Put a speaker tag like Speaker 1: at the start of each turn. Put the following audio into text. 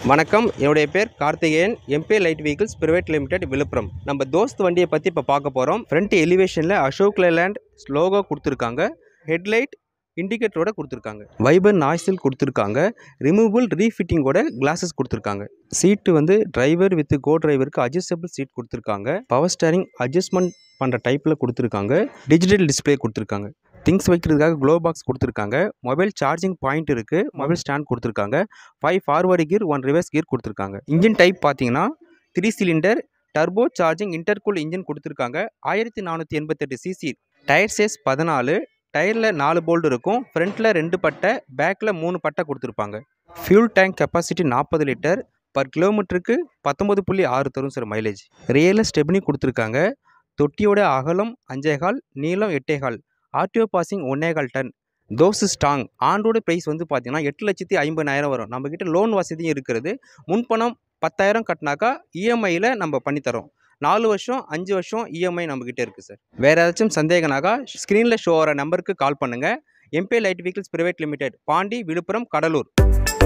Speaker 1: வணக்கம் என்னுடைய பேர் கார்த்திகேயன் எம்பே light vehicles private limited Viluppuram நம்ம தோஸ்த் வண்டியை பற்றி இப்போ பார்க்க போகிறோம் ஃப்ரண்ட் எலிவேஷனில் அசோக் லேண்ட் லோகோ கொடுத்துருக்காங்க ஹெட்லைட் இண்டிகேட்டரோட கொடுத்துருக்காங்க வைபர் நாய்ஸில் கொடுத்துருக்காங்க ரிமூவபிள் ரீஃபிட்டிங்கோட கிளாஸஸ் கொடுத்துருக்காங்க சீட்டு வந்து டிரைவர் வித் கோ டிரைவருக்கு அட்ஜஸ்டபிள் சீட் கொடுத்துருக்காங்க பவர் ஸ்டேரிங் அட்ஜஸ்ட்மெண்ட் பண்ணுற டைப்பில் கொடுத்துருக்காங்க டிஜிட்டல் டிஸ்ப்ளே கொடுத்துருக்காங்க திங்ஸ் வைக்கிறதுக்காக க்ளோ பாக்ஸ் கொடுத்துருக்காங்க மொபைல் சார்ஜிங் பாயிண்ட் இருக்குது மொபைல் ஸ்டாண்ட் கொடுத்துருக்காங்க five forward gear one reverse gear கொடுத்துருக்காங்க இன்ஜின் டைப் பார்த்தீங்கன்னா three cylinder turbo charging intercool engine கொடுத்துருக்காங்க ஆயிரத்தி நானூற்றி எண்பத்தெட்டு சிசி டயர் சைஸ் பதினாலு டயரில் நாலு போல்டு இருக்கும் ஃப்ரண்ட்டில் ரெண்டு பட்டை பேக்கில் மூணு பட்டை கொடுத்துருப்பாங்க ஃபியூல் டேங்க் கெப்பாசிட்டி நாற்பது லிட்டர் பர் கிலோமீட்டருக்கு பத்தொம்பது புள்ளி ஆறு தரும் சார் மைலேஜ் ரியலில் ஸ்டெப்னி கொடுத்துருக்காங்க தொட்டியோட அகலம் அஞ்சேகால் நீளம் எட்டேகால் ஆர்டிஓ பாசிங் ஒன்னேகால் டன் தோசு ஸ்டாங் ஆண்டோட ப்ரைஸ் வந்து பார்த்தீங்கன்னா எட்டு லட்சத்தி ஐம்பதாயிரம் வரும் நம்மக்கிட்ட லோன் வசதியும் இருக்கிறது முன்பணம் பத்தாயிரம் கட்டினாக்கா இஎம்ஐயில் நம்ம பண்ணித்தரோம் நாலு வருஷம் அஞ்சு வருஷம் இஎம்ஐ நம்மக்கிட்ட இருக்குது சார் வேறு ஏதாச்சும் சந்தேகனாக்கா ஸ்க்ரீனில் ஷோ ஆகிற நம்பருக்கு கால் பண்ணுங்கள் எம்பே light vehicles private limited Pondy Viluppuram Cuddalore